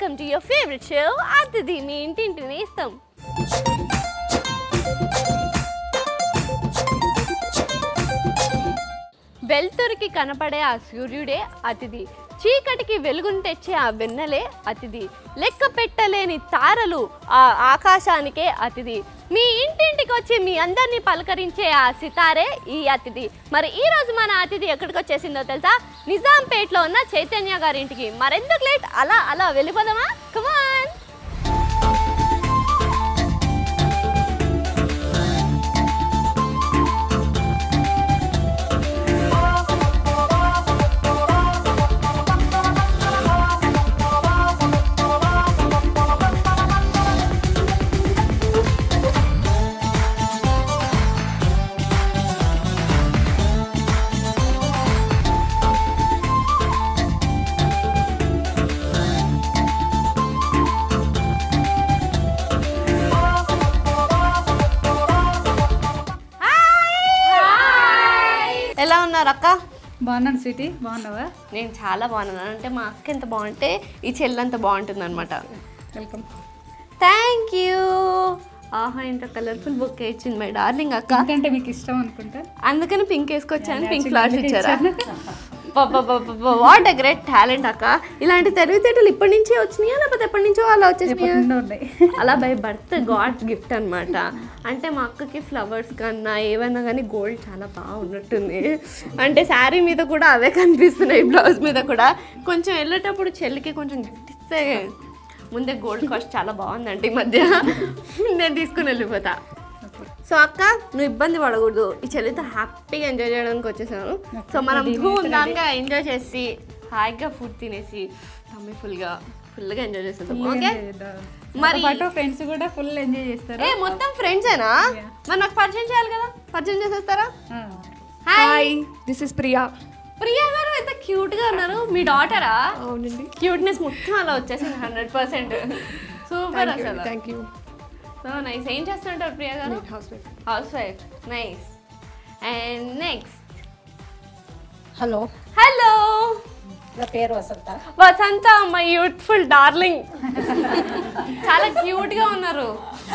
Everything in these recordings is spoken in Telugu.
Welcome to your favourite show అతిథి మీ ఇంటింటిని ఇస్తాం వెలుతురికి కనపడే ఆ సూర్యుడే అతిథి చీకటికి వెలుగును తెచ్చే ఆ వెన్నెలే అతిథి లెక్క పెట్టలేని తారలు ఆ ఆకాశానికే అతిథి మీ ఇంటింటికి వచ్చి మీ అందరినీ పలకరించే ఆ సితారే ఈ అతిథి మరి ఈ రోజు మన అతిథి ఎక్కడికి వచ్చేసిందో తెలుసా నిజాంపేట్లో ఉన్న చైతన్య గారి ఇంటికి మరెందుకు లేట్ అలా అలా వెళ్ళిపోదామా కమాన్ ఎలా ఉన్నారు అక్క బాగున్నాను స్వీటీ బాగున్నావా నేను చాలా బాగున్నాను అంటే మా అక్క ఎంత బాగుంటే ఈ చెల్లి అంత బాగుంటుంది అనమాట వెల్కమ్ థ్యాంక్ యూ ఆహా ఇంత కలర్ఫుల్ బుక్ ఇచ్చింది మై డార్లింగ్ అక్క ఎందుకంటే మీకు ఇష్టం అనుకుంటా అందుకని పింక్ వేసుకొచ్చాను పింక్ ఫ్లవర్స్ అందుకే ఇచ్చారా ఇచ్చాను. వాట్ అ గ్రేట్ టాలెంట్ అక్క ఇలాంటి తెలివితేటలు ఇప్పటి నుంచే వచ్చినాయా లేకపోతే ఎప్పటి నుంచో అలా వచ్చేసినాయా ఎప్పటి నుండో ఉన్నాయి అలా బై బర్త్ గాడ్ గిఫ్ట్ అన్నమాట అంటే మా అక్కకి ఫ్లవర్స్ కన్నా ఏవైనా కానీ గోల్డ్ చాలా బాగా ఉన్నట్టుంది అంటే శారీ మీద కూడా అవే కనిపిస్తున్నాయి బ్లౌజ్ మీద కూడా కొంచెం వెళ్ళేటప్పుడు చెల్లికి కొంచెం గిఫ్ట్ ఇస్తే ముందే గోల్డ్ కాస్ట్ చాలా బాగుందంటే ఈ మధ్య నేను తీసుకుని వెళ్ళిపోతా సో అక్క నువ్వు ఇబ్బంది పడకూడదు ఈ చెల్లితో హ్యాపీగా ఎంజాయ్ చేయడానికి వచ్చేసాను సో మనం ధూమ్ధామ్గా ఎంజాయ్ చేసి హాయిగా ఫుడ్ తినేసి తమ్మి ఫుల్గా ఫుల్గా ఎంజాయ్ చేసేద్దాం ఓకే మరి- మరి పాటు ఫ్రెండ్స్ కూడా ఫుల్ ఎంజాయ్ చేస్తారు ఏ మొత్తం ఫ్రెండ్సేనా మరి నాకు పరిచయం చేయాలి కదా పరిచయం చేసేస్తారా ఆ. Hi this is Priya Priya garu ఎంత క్యూట్ గా ఉన్నారు మీ డాటరా అవునండి క్యూట్నెస్ మొత్తం అలా వచ్చేసింది హండ్రెడ్ పర్సెంట్ సూపర్ అసలు థ్యాంక్ యూ సో నైస్ ఏం చేస్తుంటారు Priya garu housewife housewife nice and next hello hello నా పేరు Vasantha Vasantha my youthful darling చాలా క్యూట్ గా ఉన్నారు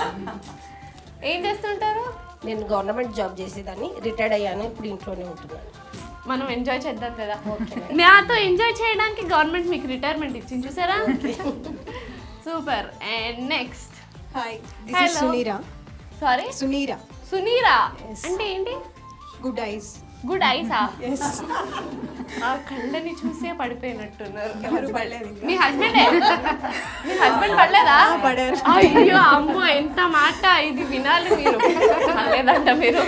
ఏం చేస్తుంటారు నేను గవర్నమెంట్ జాబ్ చేసేదాన్ని రిటైర్డ్ అయ్యాను ఇప్పుడు ఇంట్లోనే ఉంటున్నాను మనం ఎంజాయ్ చేద్దాం కదా నాతో ఎంజాయ్ చేయడానికి గవర్నమెంట్ మీకు రిటైర్మెంట్ ఇచ్చింది చూసారా super and next hi this Hello. Is Suneera sorry Suneera Suneera అంటే ఏంటి గుడ్ ఐస్ గుడ్ ఐసా ఎస్ ఆ కళ్ళని చూసే పడిపోయినట్టున్నారు ఎవరు పడలేదు మీ హస్బెండ్ మీ హస్బెండ్ పడలేదా పడారు. అయ్యో అమ్మో ఎంత మాట ఇది వినాలి మీరు పడలేదంట మీరు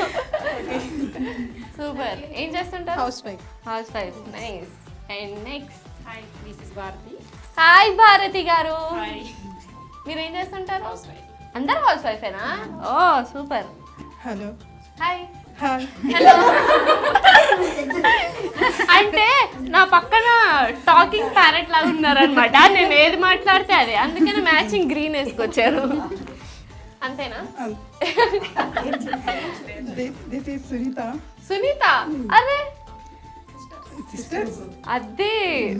సూపర్ ఏం చేస్తుంటారు housewife housewife nice and next hi this is Bharati hi Bharati garu hi మీరు ఏం చేస్తుంటారు హౌస్ వైఫ్ అందరు హౌస్ వైఫేనా ఓ super hello hi hi hello అంటే నా పక్కన టాకింగ్ ప్యారెట్ లాగా ఉన్నారనమాట నేను ఏది మాట్లాడితే అదే అందుకని మ్యాచింగ్ గ్రీన్ వేసుకొచ్చారు అంతేనా దిస్ ఇస్ సునీత సునీత అరే సిస్టర్స్ అదే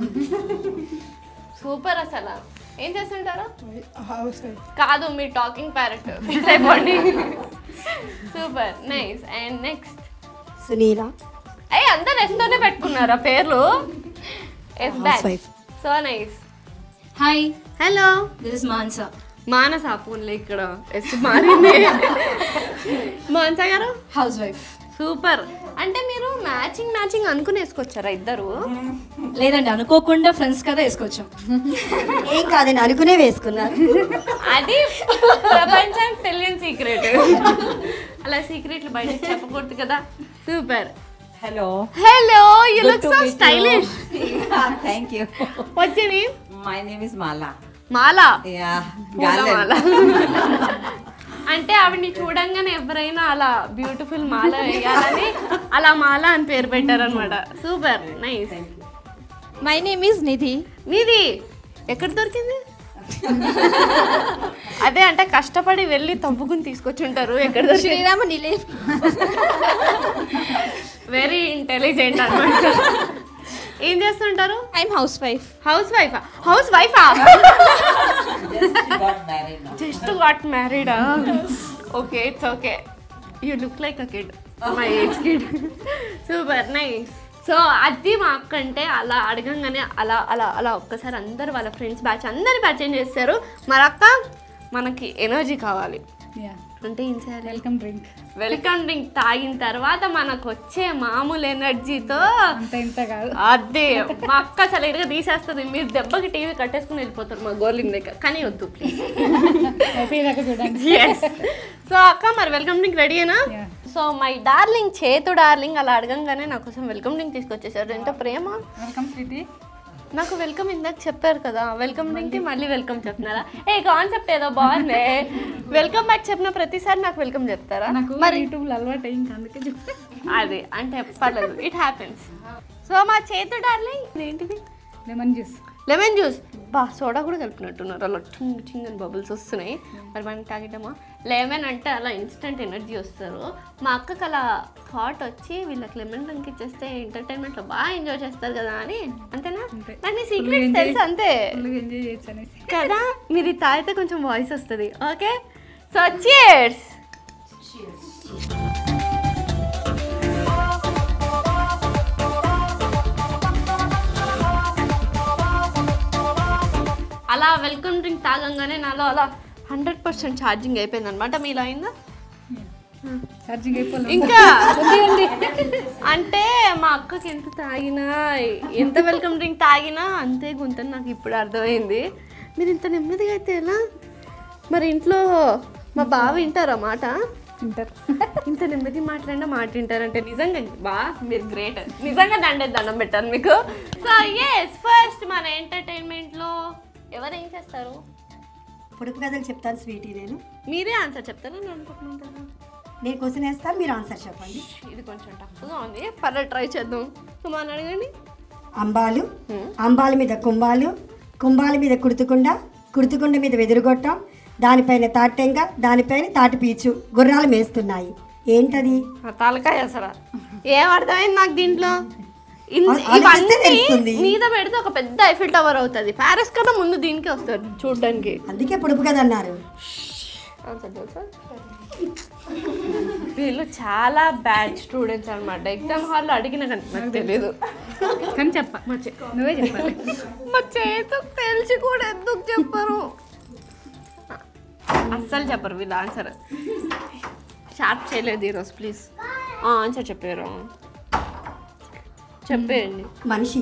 సూపర్ అసలు ఏం చేస్తుంటారు హౌస్ వైఫ్ కాదు మీ టాకింగ్ ప్యారెట్ ఫిక్స్ అయిపోండి super nice and next Sunila అయ్యి అందరు ఎస్తోనే పెట్టుకున్నారా పేర్లు yes back Housewife. So nice hi hello this is Mansa Manasa ఫోన్లో ఇక్కడ ఎస్ మారింది మానస గారు హౌస్ వైఫ్ సూపర్ అంటే మీరు మ్యాచింగ్ మ్యాచింగ్ అనుకుని వేసుకొచ్చారా ఇద్దరు లేదండి అనుకోకుండా ఫ్రెండ్స్ కదా వేసుకొచ్చాం ఏం కాదండి అనుకునే వేసుకున్నారు అది ప్రపంచానికి తెలియని సీక్రెట్ అలా సీక్రెట్లు బయట చెప్పకూడదు కదా super Hello. Hello you Good look to so meet you. Stylish Thank you. What's your name My name is Mala. మాలా Yeah. పూలమాల. Garland. అంటే ఆవిడ్ని చూడంగానే ఎవరైనా అలా బ్యూటిఫుల్ మాల వేయాలని అలా మాల అని పేరు పెట్టారనమాట super nice my name is Nidhi నీది ఎక్కడ దొరికింది అదే అంటే కష్టపడి వెళ్ళి తవ్వుకుని తీసుకొచ్చి ఉంటారు ఎక్కడ దొరికింది శ్రీరామ నిలయం వెరీ ఇంటెలిజెంట్ అనమాట ఏం చేస్తుంటారు I'm housewife. హౌస్ వైఫా హౌస్ వైఫా Just got married now. Just got మ్యారీడా okay it's okay you look like a kid my age kid super nice so అది మా అక్క అంటే అలా అడగంగానే అలా అలా అలా ఒక్కసారి అందరు వాళ్ళ ఫ్రెండ్స్ బ్యాచ్ అందరిని పరిచయం చేస్తారు మరి అక్క మనకి ఎనర్జీ కావాలి యా అంటే ఏం చేయాలి వెల్కమ్ డ్రింక్ వెల్కమ్ డ్రింక్ తాగిన తర్వాత మనకు వచ్చే మామూలు ఎనర్జీతో అంత ఇంత కాదు అదే మా అక్క సరిగ్గా తీసేస్తుంది మీరు దెబ్బకి టీవీ కట్టేసుకుని వెళ్ళిపోతారు మా గోర్లింగ్ దగ్గర కానీ వద్దు ప్లీజ్ అయిపోయేదాకా చూడండి సో అక్క మరి వెల్కమ్ డ్రింక్ రెడీనా Yeah. So my darling Chetu darling అలా అడగంగానే నా కోసం వెల్కమ్ డ్రింక్ తీసుకొచ్చేసారు ఎంత ప్రేమ వెల్కమ్ స్వీటీ నాకు వెల్కమ్ ఇందాక చెప్పారు కదా వెల్కమ్ డ్రింక్కి మళ్ళీ వెల్కమ్ చెప్తున్నారా ఏ కాన్సెప్ట్ ఏదో బాగుంది వెల్కమ్ బ్యాక్ చెప్పిన ప్రతిసారి నాకు వెల్కమ్ చెప్తారా నాకు మరి యూట్యూబ్లో అలవాటు అయ్యింది అందుకే చెప్పు అది అంటే పర్లేదు ఇట్ హ్యాపెన్స్ సో మా చేతు డార్లింగ్ ఏంటిది లెమన్ జ్యూస్ లెమన్ జ్యూస్ బా సోడా కూడా కలిపినట్టున్నారు అలా టింగ్ టింగ్ అని బబుల్స్ వస్తున్నాయి మరి మనం తాగిటామా లెమన్ అంటే అలా ఇన్స్టెంట్ ఎనర్జీ వస్తారు మా అక్కకి అలా థాట్ వచ్చి వీళ్ళకి లెమన్ డ్రింక్ ఇచ్చేస్తే ఎంటర్టైన్మెంట్లో బాగా ఎంజాయ్ చేస్తారు కదా అని అంతేనా అంతే. నాకు Full సీక్రెట్స్ enjoy- తెలుసు అంతే ఫుల్గా ఎంజాయ్ చేయొచ్చు అనేసి కదా మీరు ఇది తాగితే కొంచెం వాయిస్ వస్తుంది ఓకే సో చియర్స్ అలా వెల్కమ్ డ్రింక్ తాగంగానే నాలో అలా హండ్రెడ్ పర్సెంట్ ఛార్జింగ్ అయిపోయింది అనమాట మీలో అయిందా ఛార్జింగ్ అయిపోలేదు ఇంకా అంటే మా అక్కకి ఎంత తాగినా ఎంత వెల్కమ్ డ్రింక్ తాగినా అంతే గుంతని నాకు ఇప్పుడు అర్థమైంది మీరు ఇంత నెమ్మదిగా అయితే ఎలా మరి ఇంట్లో మా బావ వింటారా మాట తింటారు ఇంత నెమ్మది మాట్లాడినా మాట వింటారంటే నిజంగా బా మీరు గ్రేట్ నిజంగా దండే దండం పెట్టాను మీకు సో ఎస్ ఫస్ట్ మన ఎంటర్టైన్మెంట్లో ఎవరు ఏం చేస్తారు పొడుపు కథలు చెప్తాను స్వీటీ నేను మీరే ఆన్సర్ చెప్తారా నేను అనుకుంటున్నాను నేను క్వశ్చన్ వేస్తాను మీరు ఆన్సర్ చెప్పండి ఇది కొంచెం టఫ్గా ఉంది పర్లేదు ట్రై చేద్దాం కుమార్ అడగండి అంబాలు అంబాల మీద కుంభాలు కుంభాల మీద కుడుతుకుండ కుడుతుకుండ మీద వెదురుగొట్టం దానిపైన తాటెంగ దానిపైన తాటి పీచు గుర్రాలు మేస్తున్నాయి ఏంటది ఆ తలకాయ అసలు ఏం అర్థమైంది నాకు దీంట్లో ఇన్- ఆ- ఆలోచిస్తే ఇవన్నీ తెలుస్తుంది. మీద పెడితే ఒక పెద్ద ఐఫిల్ టవర్ అవుతుంది ప్యారిస్ కన్నా ముందు దీనికి వస్తారు చూడడానికి అందుకే పొడుపు కథ అన్నారు ఆన్సర్ తెలుసా వీళ్ళు చాలా బ్యాడ్ స్టూడెంట్స్ అనమాట ఎగ్జామ్ హాల్లో అడిగిన కానీ నాకు తెలియదు కానీ చెప్ప నువ్వే చెప్పాలి మా చేతు తెలిసి కూడా ఎందుకు చెప్పరు అస్సలు చెప్పరు వీళ్ళు ఆన్సర్ షార్ప్ చేయలేదు ఈరోజు ప్లీజ్ ఆన్సర్ చెప్పారు చెప్పేయండి మనిషి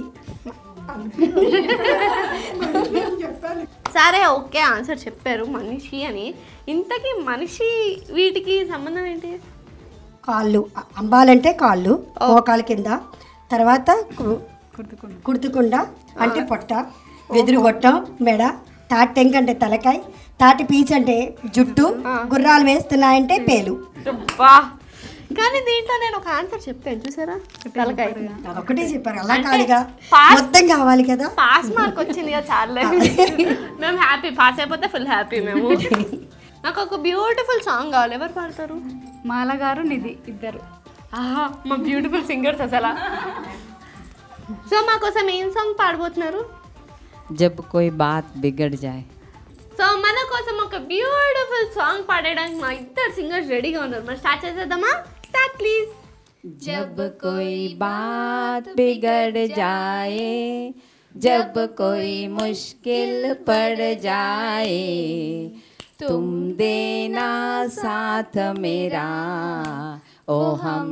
సరే ఓకే ఆన్సర్ చెప్పారు మనిషి అని ఇంతకీ మనిషి వీటికి సంబంధం ఏంటి కాళ్ళు అ- అంబాలంటే కాళ్ళు మోకాల కింద తర్వాత కు- కుట్టుకుని కుడుతుకుండ అంటే పొట్ట వెదురుగొట్టం మెడ తాటి టెంక అంటే తలకాయ తాటి పీచు అంటే జుట్టు గుర్రాలు వేస్తున్నాయంటే పేలు అబ్బా కానీ దీంట్లో నేను ఒక ఆన్సర్ చెప్పాను చూసారా తలకాయ ఒకటే చెప్పారు అలా కాదుగా పాస్- మొత్తం కావాలి కదా పాస్ మార్క్ వచ్చింది కదా చాలే మేము హ్యాపీ పాస్ అయిపోతే ఫుల్ హ్యాపీ మేము నాకు ఒక బ్యూటిఫుల్ సాంగ్ కావాలి ఎవరు పాడతారు మాల గారు నిధి ఇద్దరు ఆహా మా బ్యూటిఫుల్ సింగర్స్ అసలు సో మా కోసం ఏం సాంగ్ పాడబోతున్నారు जब कोई बात बिगड़ जाए సో మన కోసం ఒక బ్యూటిఫుల్ సాంగ్ పాడడానికి మా ఇద్దరు సింగర్స్ రెడీగా ఉన్నారు మరి స్టార్ట్ చేసేద్దామా స్టార్ట్ ప్లీజ్ जब कोई बात बिगड़ जाए जब कोई मुश्किल पड़ जाए तुम देना साथ मेरा ओ हम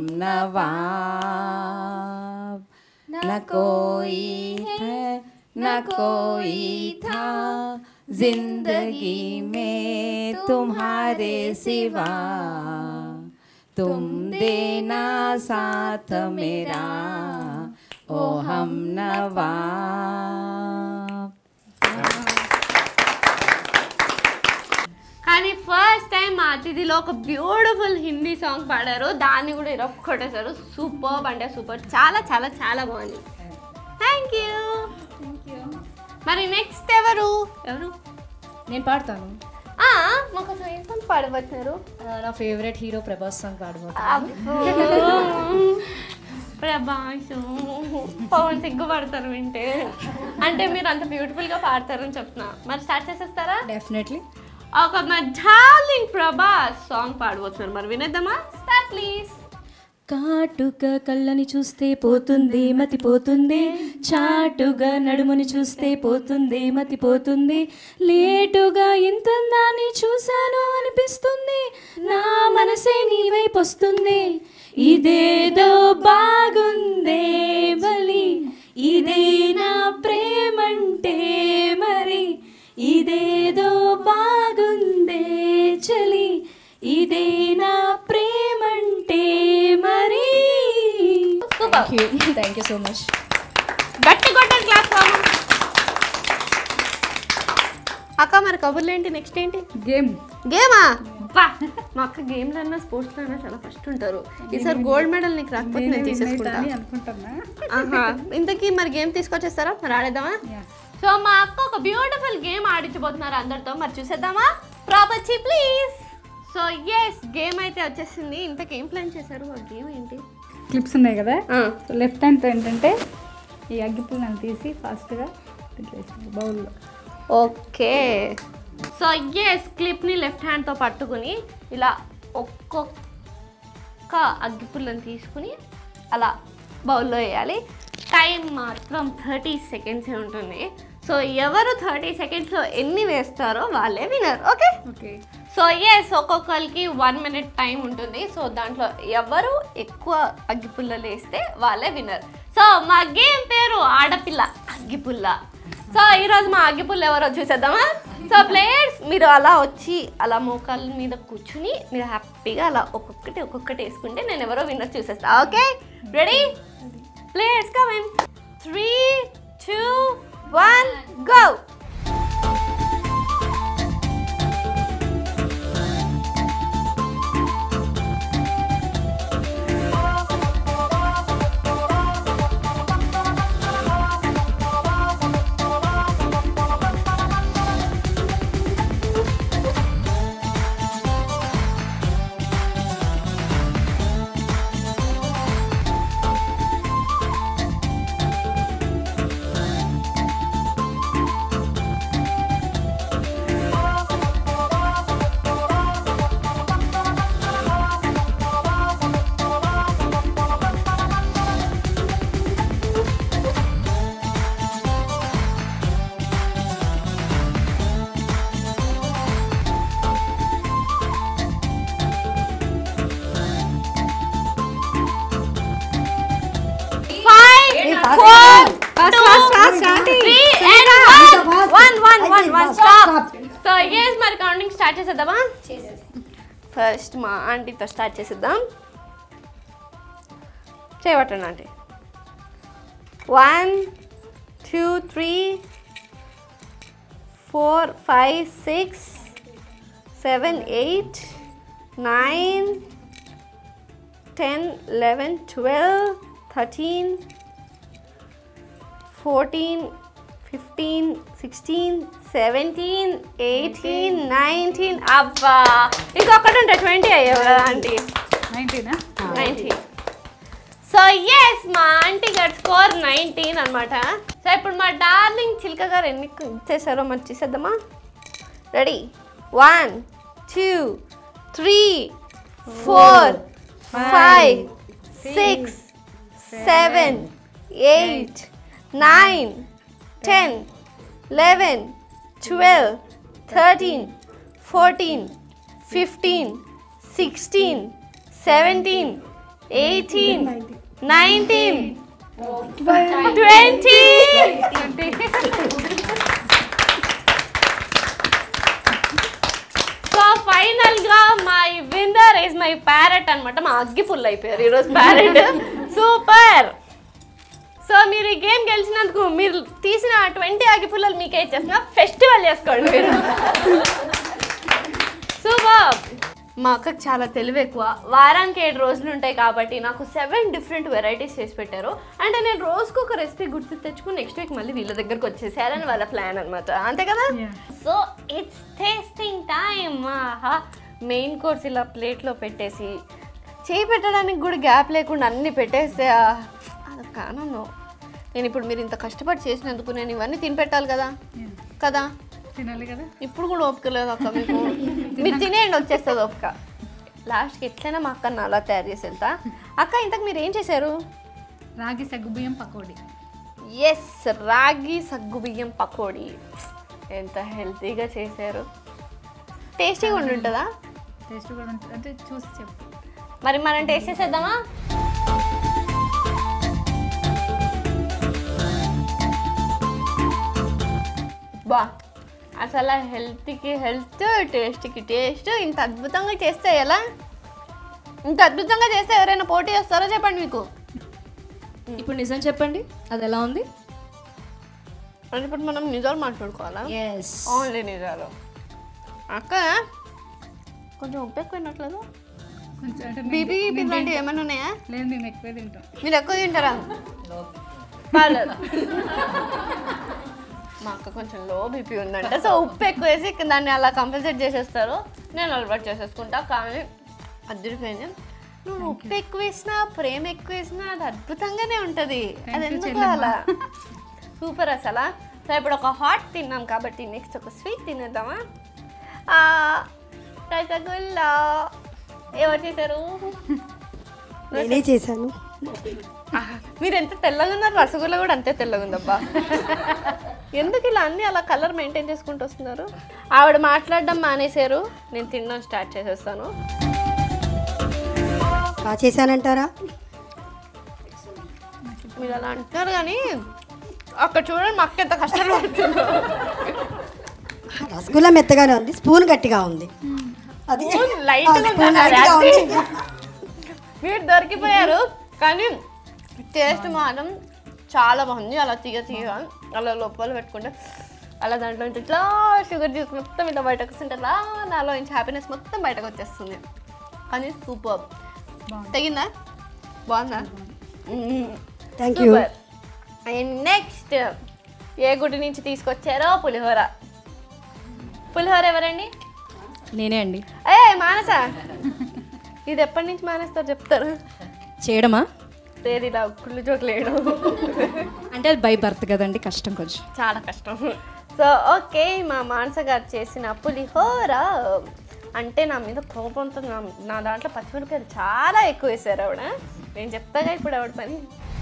नवाब न कोई है न कोई था जिंदगी में तुम्हारे सिवा तुम देना साथ मेरा ओ हम नवाब కానీ ఫస్ట్ టైం మా అతిథిలో ఒక బ్యూటిఫుల్ హిందీ సాంగ్ పాడారు దాన్ని కూడా ఇరొక్క కొట్టేశారు సూపర్ అంటే సూపర్ చాలా చాలా చాలా బాగుంది థ్యాంక్ యూ మరి నెక్స్ట్ ఎవరు ఎవరు నేను పాడతాను ఆ, మాకు అసలు ఏం సాంగ్ పాడబోతున్నారు ఆ, నా ఫేవరెట్ హీరో ప్రభాస్ సాంగ్ పాడబోతాను అబ్బో. ప్రభాసు పవన్ సిగ్గుపడతారు వింటే అంటే మీరు అంత బ్యూటిఫుల్గా పాడతారని చెప్తున్నా మరి స్టార్ట్ చేసేస్తారా డెఫినెట్లీ ఒక మా డార్లింగ్ ప్రభాస్ సాంగ్ పాడబోతున్నారు మరి వినేద్దామా స్టార్ట్ ప్లీజ్ కాటుక కళ్ళని చూస్తే పోతుంది మతి పోతుంది చాటుగా నడుముని చూస్తే పోతుంది మతి పోతుంది లేటుగా ఇంత దాన్ని చూశాను అనిపిస్తుంది నా మనసే నీ వైపు వస్తుంది ఇదేదో బాగుందే బలి ఇదే నా ప్రేమంటే మరి ఇదేదో బాగుందే చలి ఇదే నా ప్రేమంటే మరి థ్యాంక్ యూ సో మచ్ గట్టి కొట్టండి క్లాస్ అక్క మరి కబుర్లు ఏంటి నెక్స్ట్ ఏంటి గేమ్ గేమా బా మా అక్క గేమ్లో అన్నా స్పోర్ట్స్లో అన్నా చాలా ఫస్ట్ ఉంటారు ఈసారి గోల్డ్ మెడల్ నీకు రాకపోతే నేను తీసేసుకుంటా అని అనుకుంటున్నా ఆహా ఇంతకీ మరి గేమ్ తీసుకొచ్చేస్తారా మరి ఆడేద్దామా Yeah. సో మా అక్క ఒక బ్యూటిఫుల్ గేమ్ ఆడించబోతున్నారు అందరితో మరి చూసేద్దామా property please so yes game అయితే వచ్చేసింది ఇంతకు ఏం ప్లాన్ చేశారు ఆ గేమ్ ఏంటి క్లిప్స్ ఉన్నాయి కదా ఆ, సో లెఫ్ట్ హ్యాండ్తో ఏంటంటే ఈ అగ్గిపుల్లని తీసి ఫాస్ట్గా బౌల్లో ఓకే సో ఎస్ క్లిప్ని లెఫ్ట్ హ్యాండ్తో పట్టుకుని ఇలా ఒక్కొక్క అగ్గిపుల్లని తీసుకుని అలా బౌల్లో వేయాలి టైం మాత్రం థర్టీ సెకండ్సే ఉంటుంది సో ఎవరు థర్టీ సెకండ్స్లో ఎన్ని వేస్తారో వాళ్ళే winner okay okay so yes ఒక్కొక్కరికి వన్ మినిట్ టైం ఉంటుంది సో దాంట్లో ఎవరు ఎక్కువ అగ్గిపుల్లలు వేస్తే వాళ్ళే విన్నర్ సో మా గేమ్ పేరు ఆడపిల్ల అగ్గిపుల్ల సో ఈరోజు మా అగ్గిపుల్ల ఎవరో చూసేద్దామా సో ప్లేయర్స్ మీరు అలా వచ్చి అలా మోకాళ్ళ మీద కూర్చుని మీరు హ్యాపీగా అలా ఒక్కొక్కటి ఒక్కొక్కటి వేసుకుంటే నేను ఎవరో విన్నర్ చూసేస్తా okay ready players come in three two one go Five, four, two, three, and one. One, one, one, one. Stop. So yes మరి కౌంటింగ్ స్టార్ట్ చేసేద్దామా ఫస్ట్ మా ఆంటీతో స్టార్ట్ చేసేద్దాం చేయబట్టండి aunty one two three four five six seven eight nine ten eleven twelve thirteen fourteen fifteen sixteen seventeen eighteen nineteen అబ్బా ఇంకొకటి ఉంటే ట్వంటీ అయ్యావు కదా ఆంటీ నైన్టీనా నైన్టీన్ సో ఎస్ మా ఆంటీ గారి స్కోర్ నైన్టీన్ అనమాట సో ఇప్పుడు మా డార్లింగ్ చిల్క గారు ఎన్ని ఇచ్చేసారో మరి చూసేద్దామా ready one two three four five six seven eight nine ten eleven twelve thirteen fourteen fifteen sixteen seventeen eighteen nineteen twenty so final గా my winner is my parrot అన్నమాట మా అగ్గి ఫుల్ అయిపోయారు ఈరోజు ప్యారెట్ సూపర్ సో మీరు ఈ గేమ్ గెలిచినందుకు మీరు తీసిన ట్వంటీ అగ్గి పుల్లలు మీకే ఇచ్చేసిన ఫెస్టివల్ చేసుకోండి మీరు సూపర్ మా అక్కకి చాలా తెలివి ఎక్కువ వారానికి ఏడు రోజులు ఉంటాయి కాబట్టి నాకు సెవెన్ డిఫరెంట్ వెరైటీస్ చేసి పెట్టారు అంటే నేను రోజుకు ఒక రెసిపీ గుర్తు తెచ్చుకుని నెక్స్ట్ వీక్ మళ్ళీ వీళ్ళ దగ్గరకు వచ్చేసారని వాళ్ళ ప్లాన్ అనమాట అంతే కదా Yeah. So it's tasting time main course ఇలా ప్లేట్లో పెట్టేసి చేయి పెట్టడానికి కూడా గ్యాప్ లేకుండా అన్ని పెట్టేస్తే ఆ, అది కానను నేను ఇప్పుడు మీరు ఇంత కష్టపడి చేసినందుకు నేను ఇవన్నీ తిని పెట్టాలి కదా కదా తినాలి కదా ఇప్పుడు కూడా ఓపిక లేదు అక్క మీకు మీరు తినేయండి వచ్చేస్తుంది ఓపిక లాస్ట్కి ఎట్లయినా మా అక్కని అలా తయారు చేసి వెళ్తా అక్క ఇంతకు మీరు ఏం చేశారు రాగి సగ్గుబియ్యం పకోడీ ఎస్ రాగి సగ్గుబియ్యం పకోడీ ఎంత హెల్తీగా చేశారు టేస్టీగా ఉండి ఉంటుందా టేస్ట్ కూడా ఉంటుంది అంటే చూసి చెప్పు మరి మనం టేస్ట్ చేసేద్దామా బా అసలు హెల్త్కి హెల్త్ టేస్ట్కి టేస్ట్ ఇంత అద్భుతంగా చేస్తే ఎలా ఇంత అద్భుతంగా చేస్తే ఎవరైనా పోటీ చేస్తారో చెప్పండి మీకు ఇప్పుడు నిజం చెప్పండి అది ఎలా ఉంది అంటే ఇప్పుడు మనం నిజాలు మాట్లాడుకోవాలా ఎస్ ఓన్లీ నిజాలు అక్క కొంచెం ఉప్పు ఎక్కువైనట్లేదు కొంచెం అంటే మేము- బీపీ గీపీ ఇలాంటివి ఏమైనా ఉన్నాయా లేదు మేము ఎక్కువే తింటాం మీరు ఎక్కువ తింటారా పర్లేదు మా అక్క కొంచెం లో బీపీ ఉందంట సో ఉప్పు ఎక్కువ వేసి దాన్ని అలా కంపల్సేట్ చేసేస్తారు నేను అలవాటు చేసేసుకుంటా కానీ అద్దరిపోయింది నువ్వు ఉప్పు ఎక్కువ వేసినా ప్రేమ ఎక్కువ వేసినా అది అద్భుతంగానే ఉంటుంది అది ఎందుకు అలా సూపర్ అసలు సో ఇప్పుడు ఒక హాట్ తిన్నాం కాబట్టి నెక్స్ట్ ఒక స్వీట్ తినేద్దామా ఆ, రసగుల్లా ఎవరు చేశారు నేనే చేశాను ఆహా, మీరు ఎంత తెల్లగా ఉన్నారు రసగుల్లా కూడా అంతే తెల్లగా ఉందబ్బా ఎందుకు ఇలా అన్ని అలా కలర్ మెయింటైన్ చేసుకుంటూ వస్తున్నారు ఆవిడ మాట్లాడడం మానేశారు నేను తినడం స్టార్ట్ చేసేస్తాను బాగా చేశానంటారా మీరు అలా అంటున్నారు కానీ అక్కడ చూడండి మా అక్క ఎంత కష్టాలు పడుతుందో రసగుల్లా మెత్తగానే ఉంది స్పూన్ గట్టిగా ఉంది అది లైట్ ఆ, స్పూన్ గట్టిగా ఉంది మీరు దొరికిపోయారు కానీ టేస్ట్ మాత్రం చాలా బాగుంది అలా తీగ తీగ అలా లోపల పెట్టుకుంటే అలా దాంట్లో నుంచి ఇట్లా షుగర్ జ్యూస్ మొత్తం ఇట్లా బయటకు వస్తుంటే అలా నాలో నుంచి హ్యాపీనెస్ మొత్తం బయటకు వచ్చేస్తుంది కానీ సూపర్ తగిందా బాగుందా thank you super and next ఏ గుడి నుంచి తీసుకొచ్చారో పులిహోర పులిహోర ఎవరండి నేనే అండి ఏ మానస ఇది ఎప్పటి నుంచి మానేస్తారు చెప్తారు చేయడమా లేదు ఇలా కుళ్ళు జోక్ లేడు అంటే అది బై బర్త్ కదండి కష్టం కొంచెం చాలా కష్టం సో ఓకే మా మానస గారు చేసిన పులిహోర అంటే నా మీద కోపంతో నా నా దాంట్లో పచ్చిమిరపకాయలు చాలా ఎక్కువ వేసారు ఆవిడ నేను చెప్తాగా ఇప్పుడు ఆవిడ పని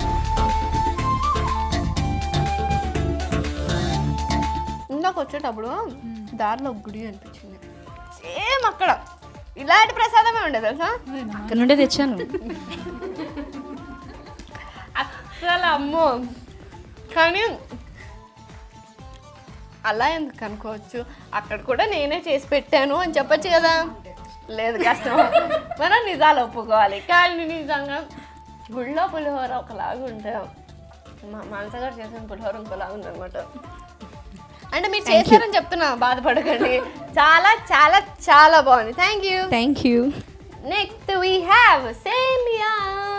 ఇందాక వచ్చేటప్పుడు దారిలో ఒక గుడి అనిపించింది సేమ్ అక్కడ ఇలాంటి ప్రసాదమే ఉండేది తెలుసా అక్కడ నుండే తెచ్చాను అస్సలు అమ్మో కానీ అలా ఎందుకు అనుకోవచ్చు అక్కడ కూడా నేనే చేసి పెట్టాను అని చెప్పొచ్చు కదా లేదు కష్టం మనం నిజాలు ఒప్పుకోవాలి కానీ నిజంగా గుళ్ళో పులిహోర ఒకలాగా ఉంటాం మా మానస గారు చేసిన పులిహోర ఇంకోలాగా ఉందన్నమాట అంటే మీరు చేశారని చెప్తున్నా బాధపడకండి చాలా చాలా చాలా బాగుంది thank you thank you next we have సేమియా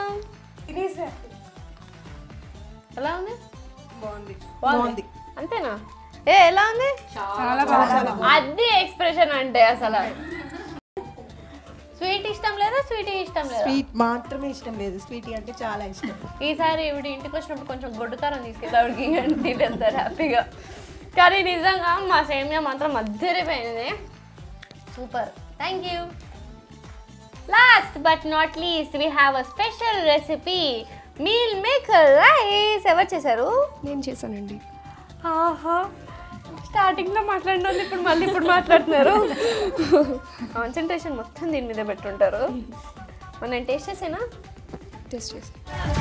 ఎలా ఉంది బాగుంది బాగుంది అంతేనా ఏ ఎలా ఉంది చాలా బాగా అది ఎక్స్ప్రెషన్ అంటే అసలు స్వీట్ ఇష్టం లేదా స్వీట్ ఇష్టం లేదా స్వీట్ మాత్రమే ఇష్టం లేదు స్వీట్ అంటే చాలా ఇష్టం ఈసారి ఇవిడ ఇంటికి వచ్చినప్పుడు కొంచెం గొడ్డుతారని తీసుకెళ్ళి ఆవిడకి తినేస్తారు హ్యాపీగా కానీ నిజంగా మా సేమియా మాత్రం అద్దరిపోయింది super thank you last but not least we have a special recipe meal maker rice ఎవరు చేశారు నేను చేశానండి ఆహా స్టార్టింగ్లో మాట్లాడిన వాళ్ళు ఇప్పుడు మళ్ళీ ఇప్పుడు మాట్లాడుతున్నారు కాన్సన్ట్రేషన్ మొత్తం దీని మీద పెట్టుంటారు మనం టేస్ట్ చేసేనా టెస్ట్ చేసి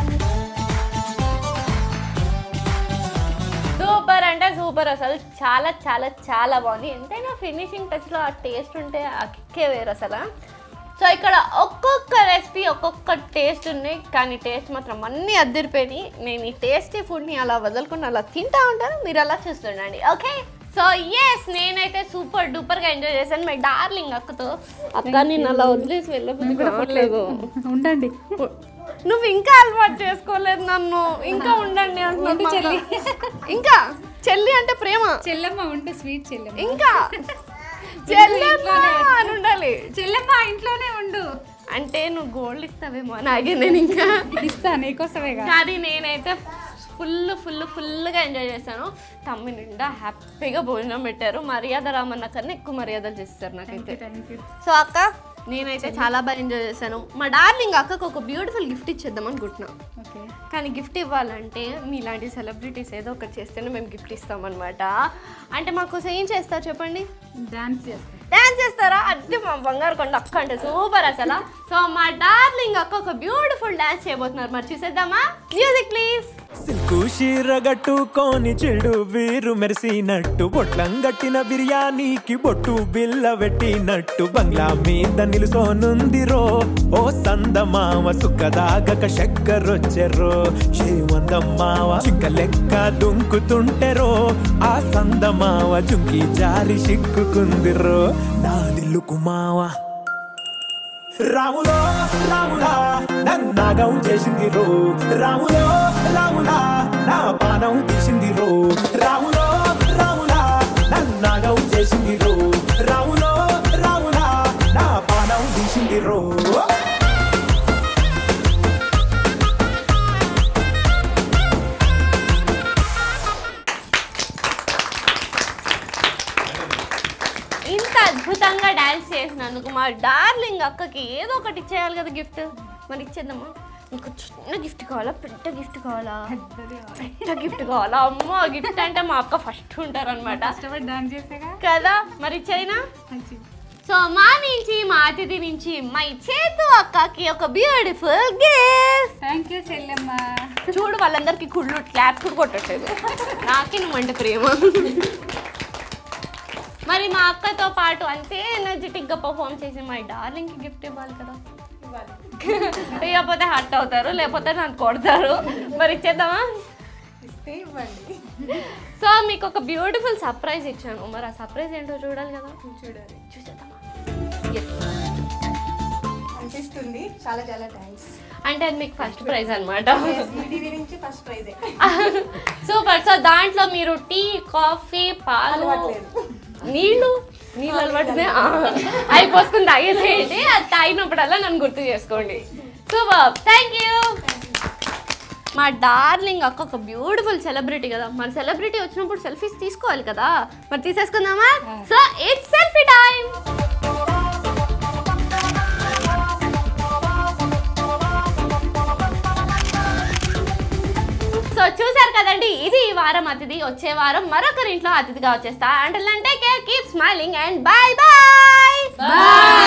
సూపర్ అంటే సూపర్ అసలు చాలా చాలా చాలా బాగుంది ఎంతైనా ఫినిషింగ్ టచ్లో ఆ టేస్ట్ ఉంటే ఆ కిక్కే వేరు అసలు సో ఇక్కడ ఒక్కొక్క రెసిపీ ఒక్కొక్క టేస్ట్ ఉన్నాయి కానీ టేస్ట్ మాత్రం అన్నీ అద్దరిపోయినాయి నేను ఈ టేస్టీ ఫుడ్ని అలా వదలకుండా అలా తింటా ఉంటాను మీరు అలా చూస్తుండండి ఓకే సో ఎస్ నేనైతే సూపర్ డూపర్గా ఎంజాయ్ చేశాను మై డార్లింగ్ అక్కతో అక్క నేను అలా వదిలేసి వెళ్ళలేదు ఉండండి నువ్వు ఇంకా అలవాటు చేసుకోలేదు నన్ను ఇంకా ఉండండి అంటున్నాను చెల్లి ఇంకా చెల్లి అంటే ప్రేమ చెల్లెమ్మ ఉంటే స్వీట్ చెల్లెమ్మ ఇంకా చెల్లెమ్మ అని ఉండాలి చెల్లెమ్మ ఇంట్లోనే ఉండు అంటే నువ్వు గోల్డ్ ఇస్తావేమో నాగే నేను ఇంకా ఇస్తా నీకోసమే కదా కానీ నేనైతే ఫుల్ ఫుల్ ఫుల్గా ఎంజాయ్ చేశాను తమ్మి నిండా హ్యాపీగా భోజనం పెట్టారు మర్యాద రామన్న కన్నా ఎక్కువ మర్యాదలు చేస్తారు నాకైతే థ్యాంక్ యూ సో అక్క నేనైతే చాలా బాగా ఎంజాయ్ చేశాను మా డార్లింగ్ అక్కకు ఒక బ్యూటిఫుల్ గిఫ్ట్ ఇచ్చేద్దాం అనుకుంటున్నాం ఓకే కానీ గిఫ్ట్ ఇవ్వాలంటే మీలాంటి సెలబ్రిటీస్ ఏదో ఒకటి చేస్తేనే మేము గిఫ్ట్ ఇస్తామన్నమాట అంటే మాకోసం ఏం చేస్తారు చెప్పండి డాన్స్ చేస్తా డాన్స్ చేస్తారా అంటే మా బంగారు కొండ అక్క అంటే సూపర్ అసలు సో మా డార్లింగ్ అక్క ఒక బ్యూటిఫుల్ డాన్స్ చేయబోతున్నారు మరి చూసేద్దామా మ్యూజిక్ ప్లీజ్ సిల్కు చీరగట్టుకోని చెడు వీరు మెరిసినట్టు బొట్లం గట్టిన బిర్యానీకి బొట్టు బిల్ల పెట్టినట్టు బంగ్లా మీద నిలుసోనుందిరో ఓ సందమామ సుఖదాగక చక్కరొచ్చెరో శ్రీమందమ్మావ చింక లెక్క దుంకుతుంటెరో ఆ సందమావ జుంకి జారి సిక్కుకుందిరో నా దిల్లుకు మావా రాములో రాములా నన్నాగం చేసింది రో రాములో రాములా నా పానం తీసింది రో రాములో రాములా నన్నాగం చేసింది రో రాములో రాములా నా పానం తీసింది రో ఇంత అద్భుతంగా డాన్స్ చేసినందుకు మా డార్లింగ్ అక్కకి ఏదో ఒకటి ఇచ్చేయాలి కదా గిఫ్ట్ మరి ఇచ్చేద్దామా నీకు చిన్న గిఫ్ట్ కావాలా పెద్ద గిఫ్ట్ కావాలా పెద్ద గిఫ్ట్ కావాలా అమ్మో గిఫ్ట్ అంటే మా అక్క ఫస్ట్ ఉంటారనమాట కష్టపడి డాన్స్ చేసాగా కదా మరి ఇచ్చేయినా సో మా నుంచి మా అతిథి నుంచి మా చేతు అక్కకి ఒక బ్యూటిఫుల్ గిఫ్ట్ థ్యాంక్ యూ చెల్లెమ్మ చూడు వాళ్ళందరికీ కుళ్ళు క్లాప్స్ కూడా కొట్టట్లేదు నాకే నువ్వంటే ప్రేమ మరి మా అక్కతో పాటు అంతే ఎనర్జెటిక్ గా పర్ఫామ్ చేసి మా డార్లింగ్ కి గిఫ్ట్ ఇవ్వాలి కదా ఇవ్వకపోతే హర్ట్ అవుతారు లేకపోతే నన్ను కొడతారు మరి ఇచ్చేద్దామా ఇస్తే ఇవ్వండి సో మీకు ఒక బ్యూటిఫుల్ సర్ప్రైజ్ ఇచ్చాను మరి ఆ సర్ప్రైజ్ ఏంటో చూడాలి కదా చూడాలి చూసేద్దామా అనిపిస్తుంది చాలా చాలా థ్యాంక్స్ అంటే అది మీకు ఫస్ట్ ప్రైజ్ అనమాట ఈటీవీ నుంచి ఫస్ట్ ప్రైజే సూపర్ సో దాంట్లో మీరు టీ కాఫీ పాలు అలవాట్లేదు. నీళ్ళు నీళ్ళు అలవాటునే ఆ, అవి పోసుకుని తాగేసేయండి అది తాగినప్పుడల్లా నన్ను గుర్తు చేసుకోండి సూపర్ థ్యాంక్ యూ మా డార్లింగ్ అక్క ఒక బ్యూటిఫుల్ సెలబ్రిటీ కదా మరి సెలబ్రిటీ వచ్చినప్పుడు సెల్ఫీస్ తీసుకోవాలి కదా మరి తీసేసుకుందామా so it's selfie time so చూసారు కదండి ఇది ఈ వారం అతిథి వచ్చే వారం మరొకరి ఇంట్లో అతిథిగా వచ్చేస్తా అంటే care keep smiling and bye bye bye